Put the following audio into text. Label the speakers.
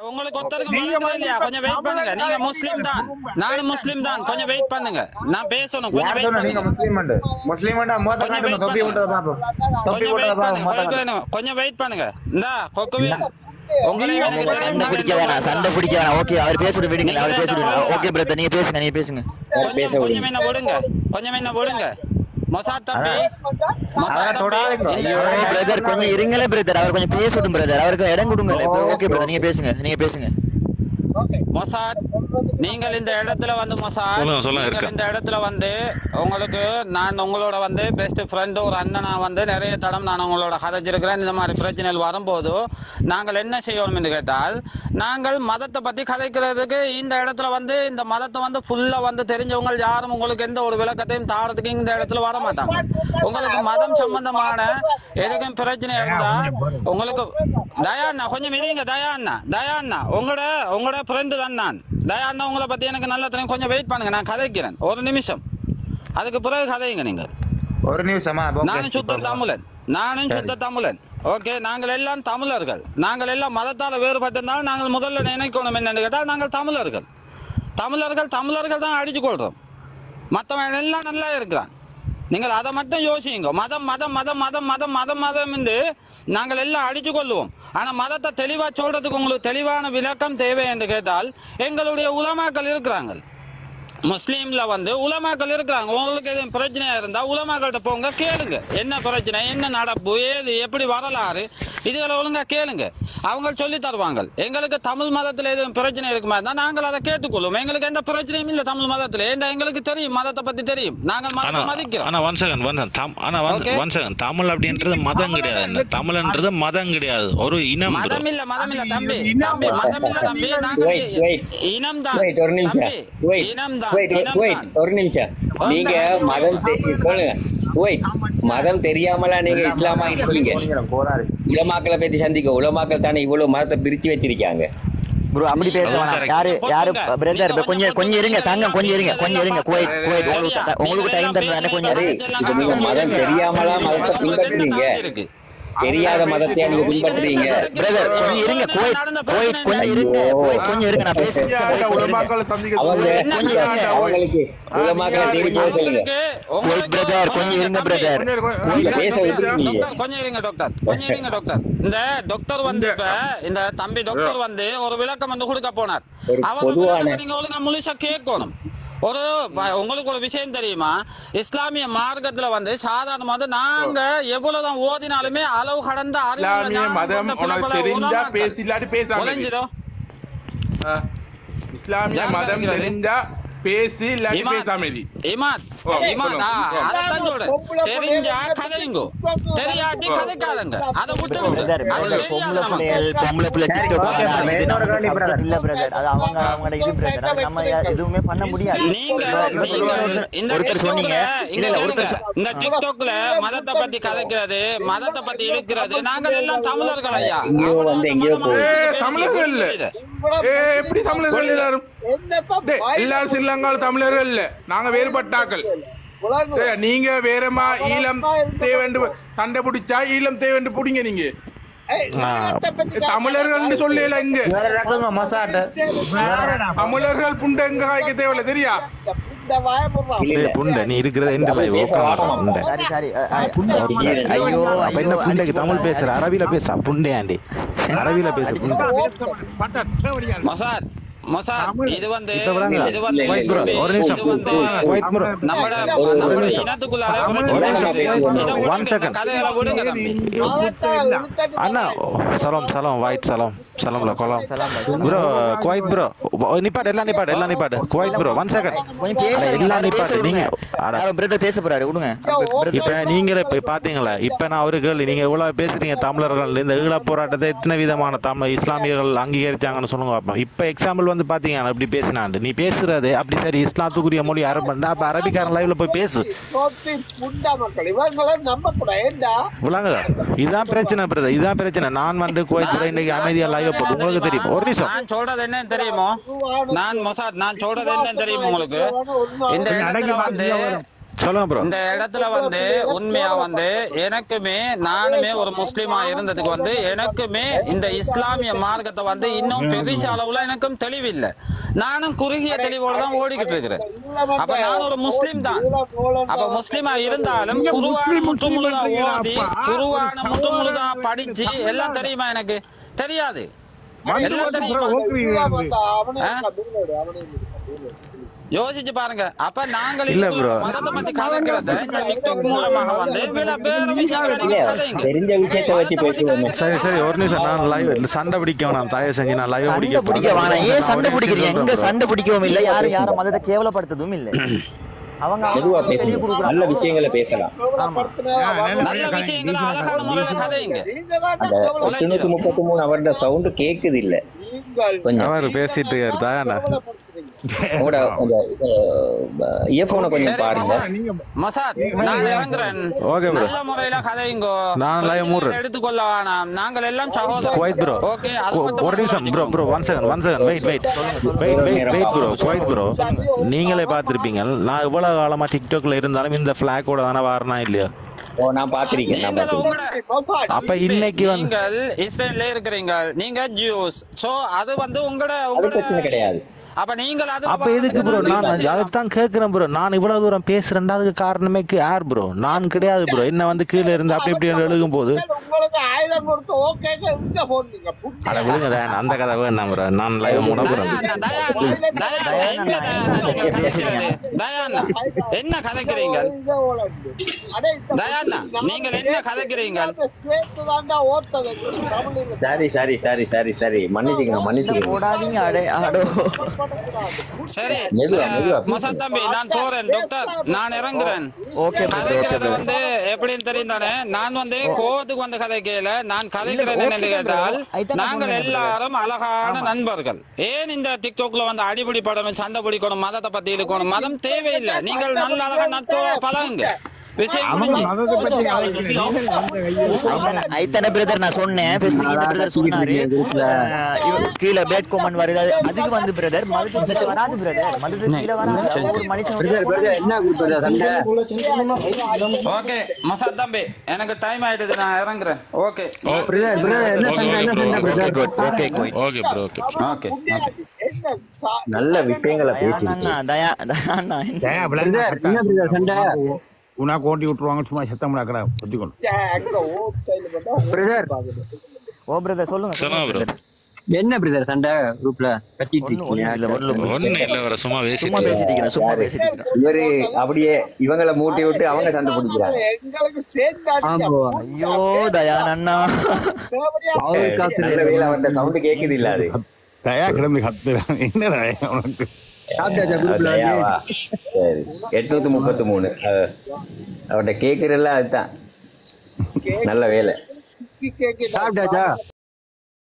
Speaker 1: உங்களுக்கு ஒருத்தருக்கு விளங்குதா இல்லையா கொஞ்சம் வெயிட் பண்ணுங்க நீங்க முஸ்லீம் தான் நானும் முஸ்லீம் தான் கொஞ்சம் வெயிட் பண்ணுங்க நான் பேசணும் கொஞ்சம்
Speaker 2: யார்
Speaker 1: வெயிட்
Speaker 2: சொன்னா நீங்க
Speaker 1: பண்ணுங்க
Speaker 2: முஸ்லீம் உண்டு முஸ்லீம் உண்டா மோத்த
Speaker 1: கொஞ்சம்
Speaker 2: காட்டுங்க
Speaker 1: wait
Speaker 2: தொப்பி
Speaker 1: பண்ணுங்க.
Speaker 2: விட்டத பாப்போம் தொப்பி
Speaker 1: கொஞ்சம்
Speaker 2: விட்டத
Speaker 1: வெயிட்
Speaker 2: பாப்போம்
Speaker 1: பண்ணுங்க
Speaker 2: மோத்த
Speaker 1: கொக்கு
Speaker 2: காட்டுங்க
Speaker 1: வேணும். கொஞ்சம் வெயிட் பண்ணுங்க இந்தா கொக்குவேன் உங்களையும் எனக்கு தெரியும்
Speaker 3: சண்டை பிடிக்க வேணாம் சண்டை பிடிக்க வேணாம் ஓகே அவர் பேசிட்டு விடுங்க அவர் பேசிட்டு ஓகே பிரதர் நீங்க பேசுங்க நீங்க பேசுங்க
Speaker 1: கொஞ்சம் கொஞ்சம் என்ன விடுங்க கொஞ்சம் என்ன விடுங்க மொசாத் தம்பி மொசாத்
Speaker 2: அதான்
Speaker 1: தம்பி
Speaker 2: தொடாதீங்க.
Speaker 1: இந்த
Speaker 2: ஐயோ,
Speaker 3: பிரதர் கொஞ்சம் இருங்களே பிரதர் அவர் கொஞ்சம் பேசட்டும் பிரதர் அவருக்கு இடம் கொடுங்க ஓகே பிரதர் நீங்க பேசுங்க நீங்க பேசுங்க
Speaker 1: மொசாத் நீங்கள் இந்த இடத்துல வந்து மொசாத்
Speaker 4: சொல்லுங்க, சொல்லுங்க,
Speaker 1: நீங்கள்
Speaker 4: இருக்கேன்.
Speaker 1: இந்த இடத்துல வந்து உங்களுக்கு நான் உங்களோட வந்து பெஸ்ட் ஃப்ரெண்டு ஒரு அண்ணனா வந்து நிறைய தடம் நான் உங்களோட கதைச்சிருக்கிறேன் இந்த மாதிரி பிரச்சனைகள் வரும்போது நாங்கள் என்ன செய்யணும் என்று கேட்டால் நாங்கள் மதத்தை பற்றி கதைக்கிறதுக்கு இந்த இடத்துல வந்து இந்த மதத்தை வந்து ஃபுல்லாக வந்து தெரிஞ்சவங்க யாரும் உங்களுக்கு எந்த ஒரு விளக்கத்தையும் தாரதுக்கு இந்த இடத்துல வர மாட்டாங்க உங்களுக்கு மதம் சம்பந்தமான எதுக்கும் பிரச்சனை இருந்தா உங்களுக்கு தயா அண்ணா கொஞ்சம் இருங்க தயா அண்ணா தயா அண்ணா உங்களோட உங்களோட ஃப்ரெண்டு தான் நான் தயா அண்ணா உங்களை பத்தி எனக்கு நல்லா தெரியும் கொஞ்சம் வெயிட் பண்ணுங்க நான் கதைக்கிறேன் ஒரு நிமிஷம் அதுக்கு பிறகு கதைங்க நீங்கள்
Speaker 2: ஒரு நிமிஷமா ஓகே.
Speaker 1: நானும் சுத்த தமிழன் நானும் சுத்த தமிழன் ஓகே நாங்கள் எல்லாம் தமிழர்கள் நாங்கள் எல்லாம் மதத்தால் வேறுபட்டிருந்தாலும் நாங்கள் முதல்ல நினைக்கணும் என்னன்னு கேட்டால் நாங்கள் தமிழர்கள் தமிழர்கள் தமிழர்கள் தான் அடிச்சு கொள்றோம் மற்றவன் எல்லாம் நல்லா இருக்கிறான் நீங்கள் அதை மட்டும் யோசிங்க மதம் மதம் மதம் மதம் மதம் மதம் மதம் என்று நாங்கள் எல்லாம் அடிச்சு கொள்ளுவோம் ஆனால் மதத்தை தெளிவாக சொல்றதுக்கு உங்களுக்கு தெளிவான விளக்கம் தேவை என்று கேட்டால் எங்களுடைய உலமாக்கள் இருக்கிறாங்க முஸ்லீம்ல வந்து உலமாக்கள் இருக்கிறாங்க உங்களுக்கு எதுவும் பிரச்சனையா இருந்தா உலமாக்கள்கிட்ட போங்க கேளுங்க என்ன பிரச்சனை என்ன நடப்பு ஏது எப்படி வரலாறு இதுகளை ஒழுங்கா கேளுங்க அவங்க சொல்லி தருவாங்க எங்களுக்கு தமிழ் மதத்துல எதுவும் பிரச்சனை இருக்குமா இருந்தா நாங்கள் அதை கேட்டுக்கொள்ளும் எங்களுக்கு எந்த பிரச்சனையும் இல்லை தமிழ் மதத்துல ஏன்னா எங்களுக்கு தெரியும் மதத்தை பத்தி தெரியும் நாங்கள்
Speaker 4: ஆனா
Speaker 1: மதத்தை மதிக்கிறோம்
Speaker 4: ஆனா ஒன் செகண்ட் ஒன் செகண்ட் ஆனா
Speaker 1: Okay.
Speaker 4: ஒன் செகண்ட் தமிழ் அப்படின்றது மதம் கிடையாது என்ன தமிழ்ன்றது மதம் கிடையாது ஒரு இனம் bro.
Speaker 1: மதம் இல்ல மதம் இல்ல தம்பி தம்பி மதம் இல்ல தம்பி நாங்க
Speaker 5: Wait, wait.
Speaker 1: இனம் தான்
Speaker 5: Wait, ஒரு நிமிஷம்
Speaker 1: தம்பி
Speaker 5: Wait,
Speaker 1: இனம் தான்
Speaker 5: wait,
Speaker 1: இனம்
Speaker 5: wait,
Speaker 1: தான்
Speaker 5: ஒரு நிமிஷம் நீங்க மதம் தெ- சொல்லுங்க Wait, மதம் தெரியாமலா நீங்க இஸ்லாமா இருக்கீங்க
Speaker 2: போனீங்க, கோதாரி
Speaker 5: உலமாக்களை பத்தி சந்திக்க உலமாக்கள் தானே இவ்வளவு மதத்தை பிரிச்சு வச்சிருக்காங்க
Speaker 3: ப்ரோ அப்படி பேச வேணாம் யாரு யாரு பிரதர் கொஞ்சம் கொஞ்சம் இருங்க தாங்க கொஞ்சம் இருங்க கொஞ்சம் இருங்க குவைட் குவைட் உங்களுக்கு த- உங்களுக்கு டைம் தந்தானே கொஞ்சம் இரு.
Speaker 5: இப்ப நீங்க மதம் தெரியாமலா மதத்தை பின்பற்றுறீங்க தெரியாத மதத்தை நீங்க பின்பற்றுறீங்க
Speaker 3: பிரதர் கொஞ்சம் இருங்க குவைட் குவைட் கொஞ்சம் இருங்க குவைட் கொஞ்சம் இருங்க நான் பேசுறேன்
Speaker 6: உலமாக்களை சந்திக்க
Speaker 5: அவங்க
Speaker 6: சொல்லுங்க.
Speaker 5: அவங்களுக்கு உலமாக்களை தேடி போக சொல்லுங்க
Speaker 3: குவைட் பிரதர் கொஞ்சம் இருங்க பிரதர்
Speaker 5: இல்ல, பேச விட்டுருக்கீங்க
Speaker 1: டாக்டர் கொஞ்சம் இருங்க டாக்டர் கொஞ்சம் இருங்க டாக்டர் இந்த டாக்டர் வந்து இப்ப இந்த தம்பி டாக்டர் வந்து ஒரு விளக்கம் வந்து கொடுக்க போனார்
Speaker 5: ஒரு
Speaker 1: அவர்
Speaker 5: பொதுவான-
Speaker 1: விளக்கத்தை நீங்க ஒழுங்கா முழுசா கேட்கணும் ஒரு ப- உங்களுக்கு ஒரு விஷயம் தெரியுமா இஸ்லாமிய மார்க்கத்துல வந்து சாதாரணமா வந்து நாங்க எவ்வளவுதான் ஓதினாலுமே அளவு கடந்த அறிவுள்ள
Speaker 6: இஸ்லாமிய
Speaker 1: ஞானம்
Speaker 6: மதம்
Speaker 1: கொண்ட பல
Speaker 6: உனக்கு
Speaker 1: பல
Speaker 6: தெரிஞ்சா
Speaker 1: உலமாக்கள்.
Speaker 6: பேசு இல்லாட்டி பேசாம இரு.
Speaker 1: விளைஞ்சுதோ
Speaker 6: ஆ. இஸ்லாமிய
Speaker 1: யார்
Speaker 6: மதம்
Speaker 1: கதைக்கிறது?
Speaker 6: தெரிஞ்சா பேசி இல்லாட்டி
Speaker 1: இமாத்.
Speaker 6: பேசாம இரு.
Speaker 1: இமாத்
Speaker 6: ஓ,
Speaker 1: இமாத் ஆ,
Speaker 6: சொல்லுங்க.
Speaker 1: அதைத்தான் சொல்றேன் தெரிஞ்சா கதைங்க தெரியாட்டி கதைக்காதங்க அதை விட்டுடுங்க
Speaker 3: பிரதர்
Speaker 1: அது
Speaker 3: பிரதர்
Speaker 1: தெரியாது
Speaker 3: பொம்பளை
Speaker 1: நமக்கு
Speaker 3: பிள்ளைகள் பொம்பளை பிள்ளை
Speaker 2: சரி,
Speaker 3: டிக்டாக்
Speaker 2: okay,
Speaker 3: பண்ணா,
Speaker 2: brother.
Speaker 3: இது
Speaker 2: இன்னொரு
Speaker 3: நம்ம
Speaker 2: கேள்வி,
Speaker 3: subject
Speaker 2: brother.
Speaker 3: இல்ல பிரதர் அது அவங்க அவங்களோட இது பிரதர் அது நம்ம யா- எதுவுமே பண்ண முடியாது
Speaker 1: நீங்க
Speaker 3: இப்ப
Speaker 1: நீங்க
Speaker 3: ஒருத்தர்
Speaker 1: இந்த
Speaker 3: ஒருத்தர்
Speaker 1: டிக்டாக்ல
Speaker 3: சொன்னீங்க
Speaker 1: இங்க
Speaker 3: இல்ல இல்ல
Speaker 1: கேளுங்க
Speaker 3: ஒருத்தர் சொ-
Speaker 1: இந்த டிக்டாக்ல மதத்தை பத்தி கதைக்கிறது மதத்தை பத்தி இழுக்கிறது நாங்கள் எல்லாம் தமிழர்கள் ஐயா
Speaker 5: எங்கேயோ வந்து எங்கேயோ போகுது.
Speaker 6: ஏய், தமிழர்கள் இல்ல. ஏ எப்படி தமிழர்கள் எல்லாரும் டேய், எல்லாரும் ஸ்ரீலங்கால தமிழர்கள் இல்ல நாங்க வேறுபட்டாக்கள் சரி நீங்க வேறமா ஈழம் தேவண்டு சண்டை பிடிச்சா ஈழம் தேவண்டு பிடிங்க நீங்க தமிழர்கள்னு சொல்லல இங்க
Speaker 2: வேற ரகங்க மொசாட்டு
Speaker 6: தமிழர்கள் புண்டை எங்க காய்க்க தேவையில்ல தெரியா
Speaker 5: இல்ல, இல்ல.
Speaker 7: புண்டை நீ இருக்கிறது எந்த லைவ் உட்காந்து புண்டை
Speaker 3: சரி சரி அ- அ- ஐயோ
Speaker 7: அப்ப என்ன
Speaker 3: ஐயோ
Speaker 7: புண்டைக்கு தமிழ் பேசுற அரபில பேச புண்டையாண்டி அரபில பேச புண்டை
Speaker 1: மொசாத் மொசாத் இது வந்து
Speaker 7: இப்ப விளங்குதா?
Speaker 1: இது வந்து
Speaker 7: Wait bro,
Speaker 1: தம்பி,
Speaker 7: ஒரு நிமிஷம்
Speaker 1: இது வந்து
Speaker 7: Wait bro.
Speaker 1: நம்மட
Speaker 5: ஒரு
Speaker 1: நம்மட
Speaker 5: நிமிஷம்.
Speaker 1: இனத்துக்குள்ளார
Speaker 5: ஒரு
Speaker 1: பிரச்சனை
Speaker 5: நிமிஷம்.
Speaker 1: இருக்குது. இதை
Speaker 7: One
Speaker 1: விடுங்க, இந்த
Speaker 7: second.
Speaker 1: கதைகளை விடுங்க தம்பி
Speaker 7: அண்ணா சலாம் சலாம் வாய்ட் சலாம் சலாம்ல கொலாம் ப்ரோ குவைத் ப்ரோ நிப்பாடு எல்லாம் நிப்பாடு எல்லாம் நிப்பாடு குவைத் ப்ரோ ஒன் செகண்ட்
Speaker 3: கொஞ்சம் பேச
Speaker 7: எல்லாம் நிப்பாடு நீங்க அட,
Speaker 3: பிரதர் பேச போறாரு விடுங்க brother
Speaker 7: இப்ப நீங்களே இப்ப பாத்தீங்களா இப்ப நான் ஒரு கேள்வி நீங்க இவ்வளவு பேசுறீங்க தமிழர்கள் இந்த ஈழ போராட்டத்தை எத்தனை விதமான தமிழ் இஸ்லாமியர்கள் அங்கீகரிச்சாங்கன்னு சொல்லுங்க பார்ப்போம் இப்ப எக்ஸாம்பிள் வந்து பாத்தீங்கன்னா இப்படி பேசினாண்டு நீ பேசுறது அப்படி சரி இஸ்லாத்துக்குரிய மொழி அரபு அப்ப அரபிக்காரன் லைவ்ல போய் பேசு விளங்குதா இதுதான் பிரச்சனை பிரதர் இதுதான் பிரச்சனை நான் வந்து கோயத்துல இன்னைக்கு அமைதியா லைவ் போட்டு உங்களுக்கு தெரியும் ஒரு நிமிஷம்
Speaker 1: நான் சொல்றது என்ன தெரியுமோ நான் மொசாத் நான் சொல்றது என்ன தெரியுமா உங்களுக்கு இந்த இடத்துல வந்து
Speaker 7: சொல்லுங்க ப்ரோ
Speaker 1: இந்த இடத்துல வந்து உண்மையா வந்து எனக்குமே நானுமே ஒரு முஸ்லீமா இருந்ததுக்கு வந்து எனக்குமே இந்த இஸ்லாமிய மார்க்கத்தை வந்து இன்னும் பெரிய அளவுல எனக்கும் தெளிவில்லை நானும் குறுகிய தெளிவோட தான் ஓடிக்கிட்டு இருக்கிறேன் அப்ப நான் ஒரு முஸ்லீம் தான் அப்ப முஸ்லீமா இருந்தாலும் குருவான முற்றுமுழுதா ஓதி குருவான முற்றுமுழுதா படிச்சு எல்லாம் தெரியுமா எனக்கு தெரியாது எல்லாம் தெரியுமா ஆ? யோசிச்சு பாருங்க அப்ப நாங்கள்
Speaker 7: இல்ல
Speaker 1: இதுக்குள்ள
Speaker 7: bro.
Speaker 1: மதத்தை பத்தி கதைக்கிறத இந்த டிக்டாக் மூலமாக வந்து வேற வேற விஷயங்களை நீங்க கதைங்க
Speaker 5: தெரிஞ்ச விஷயத்தை வச்சு
Speaker 1: மதத்தை பத்தி
Speaker 5: பேசுவோமே
Speaker 7: சரி சரி ஒரு நிமிஷம் நான் லைவ் சண்டை பிடிக்க வேணாம் தயவு செஞ்சு நான் லைவ்
Speaker 3: சண்டை
Speaker 7: பிடிக்க
Speaker 3: பிடிக்க வேணாம் ஏன் சண்டை பிடிக்கிறீங்க எங்க
Speaker 7: bro.
Speaker 3: சண்டை பிடிக்கவும் இல்லை யாரும் யாரும் மதத்தை கேவலப்படுத்ததும் இல்லை அவங்க
Speaker 5: மெதுவா
Speaker 3: அவங்க தெரிய
Speaker 5: பேசுங்க
Speaker 3: கொடுக்குறாங்க
Speaker 5: நல்ல விஷயங்களை பேசலாம்
Speaker 3: ஆமா
Speaker 1: நல்ல விஷயங்களை அழகான முறையில கதைங்க
Speaker 5: அந்த எட்டுநூத்தி முப்பத்தி மூணு அவரோட சவுண்ட் கேக்குது இல்ல கொஞ்சம்
Speaker 7: அவர் பேசிட்டு இருக்காரு தானே
Speaker 5: உங்களோட அந்த இயர்போனை கொஞ்சம்
Speaker 1: சரி
Speaker 5: பாருங்க
Speaker 1: மசாத் நான் இறங்குறேன்
Speaker 7: Okay, bro.
Speaker 1: நல்ல முறையில கதைங்கோ
Speaker 7: நான் live மூடுறேன்.
Speaker 1: எடுத்துக்கொள்ள வேணாம் நாங்கள் எல்லாம்
Speaker 7: குவைத் ப்ரோ
Speaker 1: சகோதரர் ஓகே அது மட்டும்
Speaker 7: ஒரு நிமிஷம் bro bro one second one second wait wait wait wait wait bro Kuwait bro நீங்களே பார்த்துருப்பீங்க நான் இவ்வளவு காலமா டிக்டாக்ல இருந்தாலும் இந்த ஃபிளாக்கோட தானே வரனா இல்லையா
Speaker 5: ஓ நான் பாத்திருக்கேன் நான்
Speaker 1: நீங்கள்
Speaker 5: பாத்திருக்கேன்
Speaker 1: உங்களோட
Speaker 7: அப்ப இன்னைக்கு வந்து
Speaker 1: நீங்கள் இஸ்ரேல்ல இருக்கிறீங்க நீங்க ஜூஸ் சோ அது வந்து உங்களோட
Speaker 5: அது பிரச்சனை
Speaker 1: உங்களோட
Speaker 5: கிடையாது
Speaker 1: அப்ப நீங்கள் அது
Speaker 7: அப்ப எதுக்கு ப்ரோ நான் அதைத்தான் கேட்கிறேன் ப்ரோ நான் இவ்வளவு தூரம் பேசுறேன்டா அதுக்கு காரணமே கு- யார் ப்ரோ நான் கிடையாது ப்ரோ என்ன வந்து கீழே இருந்து அப்படி இப்படி எழுகும் போது
Speaker 8: உங்களுக்கு ஆயுதம் கொடுத்து ஓகே இங்க போடுங்க
Speaker 7: அட விடுங்க டேன், அந்த கதை வேணாம் ப்ரோ நான் லைவ் மூட போறேன்
Speaker 1: என்ன கதைக்கிறீங்க தயாண்ணா நீங்கள் என்ன கதைக்கிறீங்க
Speaker 5: சரி சரி சரி சரி சரி மன்னிச்சுக்கங்க மன்னிச்சுக்கங்க
Speaker 3: போடாதீங்க அடே ஆடோ
Speaker 1: சரி
Speaker 5: மெதுவா, மெதுவா.
Speaker 1: மொசத் தம்பி நான் போறேன் டாக்டர் நான் இறங்குறேன்
Speaker 3: ஓகே
Speaker 1: கதைக்கிறது வந்து எப்படின்னு தெரியும் தானே நான் வந்து கோவத்துக்கு வந்து கதைக்கல நான் கதைக்கிறேன் என்று கேட்டால் நாங்கள் எல்லாரும் அழகான நண்பர்கள் ஏன் இந்த டிக்டாக்ல வந்து அடிபடி படணும் சண்டை பிடிக்கணும் மதத்தை பத்தி இருக்கணும் மதம் தேவையில்லை நீங்கள் நல்ல அழகா நட்போட பழகுங்க விஷயம் முடிஞ்சு.
Speaker 3: ஐத்தனை பிரதர் நான் சொன்னேன் first இந்த பிரதர் சொன்னாரு அஹ், இவ- கீழே பேட் கோமன் வருது அது- அதுக்கு வந்து பிரதர் மதத்துக்கு கீழே வராது பிரதர் மதத்துக்கு கீழே வராது ஒரு மனுஷன்
Speaker 1: ஓகே மொசத் தம்பி எனக்கு டைம் ஆயிடுது நான் இறங்குறேன் okay
Speaker 7: okay okay good okay good
Speaker 4: okay bro okay
Speaker 1: okay okay
Speaker 5: நல்ல விஷயங்களை
Speaker 3: தயா
Speaker 5: பேசிருக்கீங்க
Speaker 3: அண்ணா, தயா தயா அண்ணா.
Speaker 9: உனா கோண்டி விட்டுருவாங்க சும்மா சத்தம் கிடக்குறா ஒத்திக்கொண்டு
Speaker 3: ஓ பிரதர் சொல்லுங்க
Speaker 4: சொல்லுங்க bro.
Speaker 3: brother.
Speaker 5: என்ன பிரதர் சண்டை குரூப்ல
Speaker 3: ஒண்ணும் ஒண்ணும் இல்ல, ஒண்ணும் இல்ல.
Speaker 4: ஒண்ணு இல்ல வர சும்மா
Speaker 3: சும்மா
Speaker 4: பேசிட்டு
Speaker 3: பேசிட்டு இருக்கிறேன், சும்மா பேசிட்டு இருக்கிறேன்.
Speaker 5: இவரு அப்படியே இவங்களை மூட்டி விட்டு அவங்க சண்டை பிடிக்கிறாங்க
Speaker 8: எங்களுக்கு சேர்ந்து
Speaker 3: ஐயோ தயான் அண்ணா
Speaker 5: நல்ல வேலை வந்த சவுண்ட் கேக்குது இல்ல அது
Speaker 9: தயா கிடந்து கத்துறான் என்ன தயா உனக்கு
Speaker 5: தயாவா? சரி எட்நூத்தி முப்பத்தி மூணு அவன்கிட்ட கேக்குறல்ல அதுதான் நல்ல வேலை
Speaker 8: கேட்க